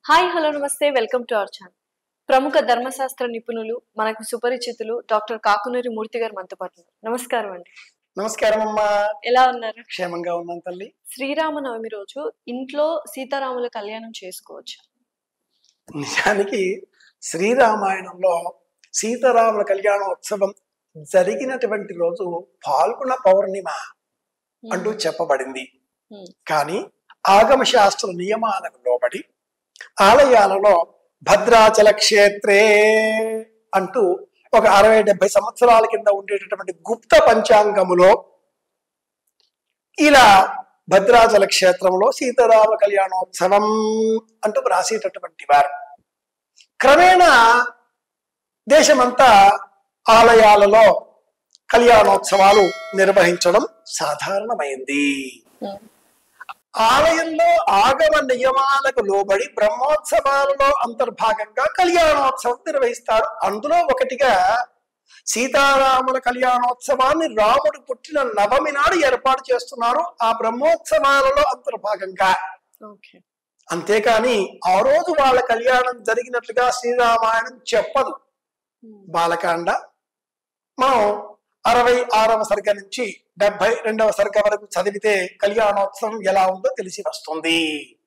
Hi hello నమస్తే welcome to our channel ప్రముఖ ధర్మశాస్త్ర నిపుణులు మనకు సుపరిచితులు డాక్టర్ కాకునూరి మూర్తి గారు మనతో పాటు ఉన్నారు. నమస్కారం అండి నమస్కారం అమ్మా ఎలా ఉన్నారు క్షేమంగా ఉన్నాను తల్లి శ్రీరామనవమి రోజు ఇంట్లో సీతారాముల కళ్యాణం చేసుకోవచ్చు నిజానికి శ్రీరామాయణంలో సీతారాముల కళ్యాణోత్సవం జరిగినటువంటి రోజు పాల్గొన పౌర్ణిమ అంటూ చెప్పబడింది Hmm. కానీ ఆగమ శాస్త్ర నియమాలకు లోబడి ఆలయాలలో భద్రాచల క్షేత్రే అంటూ ఒక అరవై డెబ్బై సంవత్సరాల కింద ఉండేటటువంటి గుప్త పంచాంగములో ఇలా భద్రాచల క్షేత్రంలో సీతారామ కళ్యాణోత్సవం అంటూ రాసేటటువంటి వారు క్రమేణా దేశమంతా ఆలయాలలో కళ్యాణోత్సవాలు నిర్వహించడం సాధారణమైంది Hmm. ఆలయంలో ఆగమ నియమాలకు లోబడి బ్రహ్మోత్సవాలలో అంతర్భాగంగా కళ్యాణోత్సవం నిర్వహిస్తారు అందులో ఒకటిగా సీతారాముల కళ్యాణోత్సవాన్ని రాముడు పుట్టిన నవమి నాడు ఏర్పాటు చేస్తున్నారు ఆ బ్రహ్మోత్సవాలలో అంతర్భాగంగా ఓకే అంతేకాని ఆ రోజు వాళ్ళ కళ్యాణం జరిగినట్లుగా శ్రీరామాయణం చెప్పదు బాలకాండ మనం అరవై ఆరవ సర్గ నుంచి డెబ్బై రెండవ సర్గ వరకు చదివితే కళ్యాణోత్సవం ఎలా ఉందో తెలిసి వస్తుంది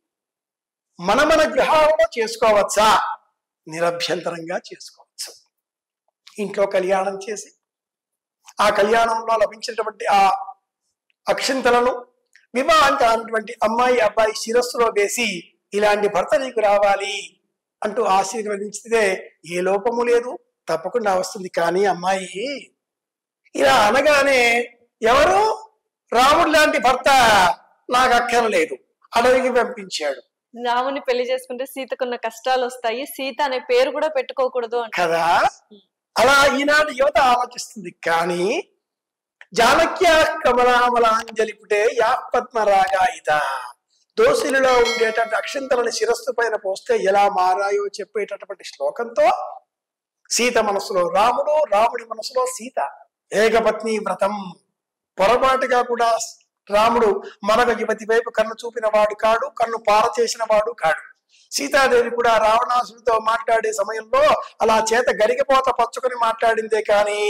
మన మన గృహాలలో చేసుకోవచ్చా నిరభ్యంతరంగా చేసుకోవచ్చు ఇంట్లో కళ్యాణం చేసి ఆ కళ్యాణంలో లభించినటువంటి ఆ అక్షింతలను వివాహం కానటువంటి అమ్మాయి అబ్బాయి శిరస్సులో వేసి ఇలాంటి భర్త నీకు రావాలి అంటూ ఆశీర్వదించితే ఏ లోపము లేదు తప్పకుండా వస్తుంది కానీ అమ్మాయి ఇలా అనగానే ఎవరు రాముడు లాంటి భర్త నాకు అక్కర్లేదు అడవికి పంపించాడు రాముని పెళ్లి చేసుకుంటే సీతకున్న కష్టాలు వస్తాయి సీత అనే పేరు కూడా పెట్టుకోకూడదు అంటే కదా అలా ఈనాడు యువత ఆలోచిస్తుంది కానీ జానక్య కమలామలాంజలి పుటే యా పద్మరాగాయిత దోసిలిలో ఉండేటటువంటి అక్షంతలని శిరస్సు పైన పోస్తే ఎలా మారాయో చెప్పేటటువంటి శ్లోకంతో సీత మనసులో రాముడు రాముడి మనసులో సీత ఏకపత్ని వ్రతం పొరపాటుగా కూడా రాముడు మరొక యువతి వైపు కన్ను చూపిన వాడు కాడు కన్ను పార చేసిన వాడు కాడు సీతాదేవి కూడా రావణాసుడితో మాట్లాడే సమయంలో అలా చేత గరిగపోత పచ్చుకొని మాట్లాడిందే కానీ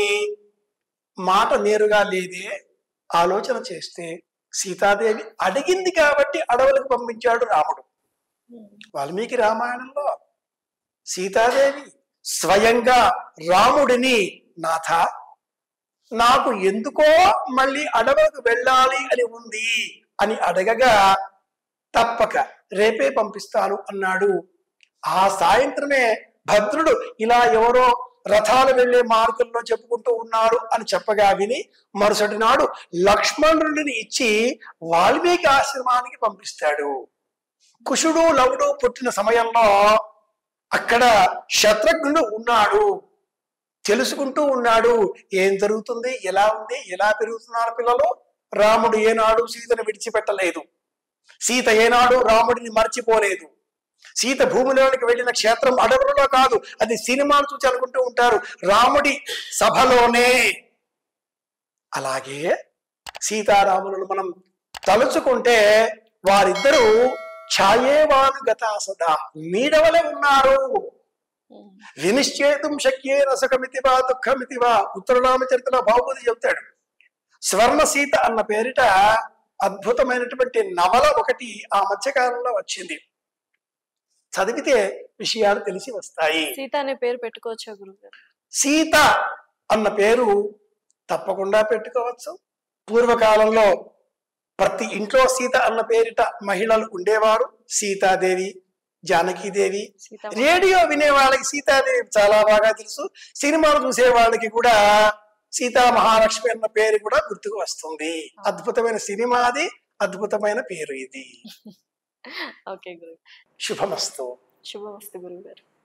మాట నేరుగా లేదే ఆలోచన చేస్తే సీతాదేవి అడిగింది కాబట్టి అడవులకు పంపించాడు రాముడు వాల్మీకి రామాయణంలో సీతాదేవి స్వయంగా రాముడిని నాథ నాకు ఎందుకో మళ్ళీ అడవులకు వెళ్ళాలి అని ఉంది అని అడగగా తప్పక రేపే పంపిస్తాను అన్నాడు ఆ సాయంత్రమే భద్రుడు ఇలా ఎవరో రథాలు వెళ్లే మార్గంలో చెప్పుకుంటూ ఉన్నారు అని చెప్పగా విని మరుసటి నాడు లక్ష్మణుడిని ఇచ్చి వాల్మీకి ఆశ్రమానికి పంపిస్తాడు కుషుడు లవుడు పుట్టిన సమయంలో అక్కడ శత్రుఘ్నుడు ఉన్నాడు తెలుసుకుంటూ ఉన్నాడు ఏం జరుగుతుంది ఎలా ఉంది ఎలా పెరుగుతున్నారు పిల్లలు రాముడు ఏనాడు సీతను విడిచిపెట్టలేదు సీత ఏనాడు రాముడిని మర్చిపోలేదు సీత భూమిలోనికి వెళ్ళిన క్షేత్రం అడవులలో కాదు అది సినిమాలు చూసి అనుకుంటూ ఉంటారు రాముడి సభలోనే అలాగే సీతారాములను మనం తలుచుకుంటే వారిద్దరూ ఛాయేవాను గతా సదా నీడవలే ఉన్నారు వినిశ్చేతం శక్యే రసకమితి వా దుఃఖమితి వా ఉత్తరనామచరితలో బాబుది చెప్తాడు స్వర్ణ సీత అన్న పేరిట అద్భుతమైనటువంటి నవల ఒకటి ఆ మధ్యకాలంలో వచ్చింది చదివితే విషయాలు తెలిసి వస్తాయి సీత అనే పేరు పెట్టుకోవచ్చా గురుగారు సీత అన్న పేరు తప్పకుండా పెట్టుకోవచ్చు పూర్వకాలంలో ప్రతి ఇంట్లో సీత అన్న పేరిట మహిళలు ఉండేవారు సీతాదేవి జానకీదేవి సీత రేడియో వినే వాళ్ళకి సీతాదేవి చాలా బాగా తెలుసు సినిమాలు చూసే వాళ్ళకి కూడా సీతా మహాలక్ష్మి అన్న పేరు కూడా గుర్తుకు వస్తుంది అద్భుతమైన సినిమా అది అద్భుతమైన పేరు ఇది ఓకే గురు శుభమస్తు శుభమస్తు గురుగారు